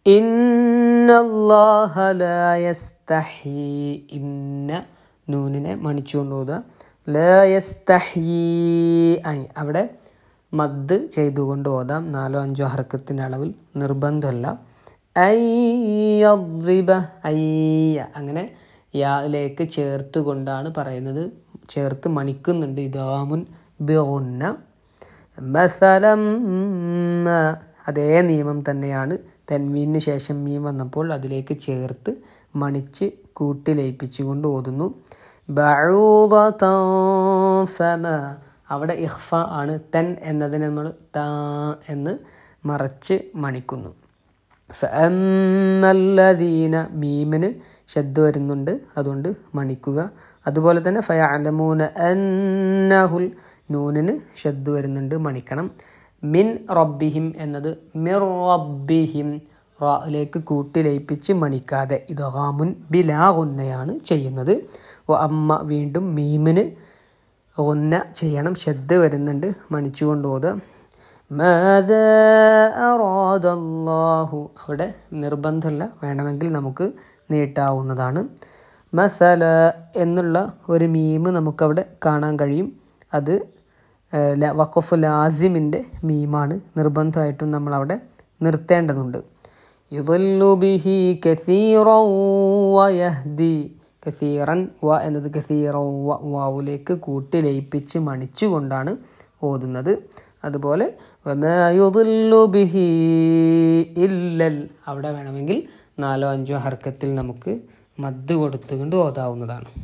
ഇന്നല്ലാഹ ലാ യസ്തഹി ഇന്ന നൂനിനെ മണിച്ചുകൊണ്ട് ഓതുക ലാ യസ്തഹി ഐ അവിടെ മദ് ചെയ്തുകൊണ്ട് ഓതാം നാലോ അഞ്ചോ ഹർക്കത്തിൻ്റെ അളവിൽ നിർബന്ധമല്ല ഐയദ്രിബ അയ്യ അങ്ങനെ യാലേക്ക് ചേർത്ത് കൊണ്ടാണ് പറയുന്നത് ചേർത്ത് മണിക്കുന്നുണ്ട് ഇദാമുൻ ബിഗുന്ന മസലം അതേ നിയമം തന്നെയാണ് തൻവീന് ശേഷം മീൻ വന്നപ്പോൾ അതിലേക്ക് ചേർത്ത് മണിച്ച് കൂട്ടി ലയിപ്പിച്ചുകൊണ്ട് ഓതുന്നു ബഊദതൻ ഫമ അവിടെ ഇഹ്ഫ ആണ് തൻ എന്നതിനെ നമ്മൾ താ എന്ന് മറച്ച് മണിക്കുന്നു ഫഅമ്മല്ലദീന മീമിന് ശബ്ദ വരുന്നുണ്ട് അതുകൊണ്ട് മണിക്കുക അതുപോലെ തന്നെ ഫയഅലമൂന അന്നഹുൽ നൂനിന് ശബ്ദ വരുന്നുണ്ട് മണിക്കണം മിൻ റബ്ബിഹിം എന്നത് മിർ റബ്ബിഹിം റായിലേക്ക് കൂട്ടി ലയിപ്പിച്ച് മണിക്കാതെ ഇദ്ഗാമുൻ ബിലാ ഗുന്നയാണ് ചെയ്യുന്നത് വ അമ്മ വീണ്ടും മീമിന് ഗുന്ന ചെയ്യണം ശബ്ദ വരുന്നുണ്ട് മണിച്ചുകൊണ്ട് ഓതുക മാത അറാദല്ലാഹു അവിടെ നിർബന്ധമല്ല വേണമെങ്കിൽ നമുക്ക് നീട്ടാവുന്നതാണ് മസല എന്നുള്ള ഒരു മീമ് നമുക്കവിടെ കാണാൻ കഴിയും അത് വഖഫ് ലാസിമിൻ്റെ മീമാണ് നിർബന്ധമായിട്ടും നമ്മളവിടെ നിർത്തേണ്ടതുണ്ട് യുദല്ലു ബിഹി കസീറൻ വയഹ്ദി കസീറൻ വ എന്നത് കസീറൻ വ വാവുലേക്ക് കൂട്ടി ലയിപ്പിച്ച് മണിച്ചുകൊണ്ടാണ് ഓതുന്നത് അതുപോലെ വമായുദല്ലു ബിഹി ഇല്ലൽ അവിടെ വേണമെങ്കിൽ നാലോ അഞ്ചോ ഹർക്കത്തിൽ നമുക്ക് മദ് കൊടുത്തുകൊണ്ട് ഓതാവുന്നതാണ്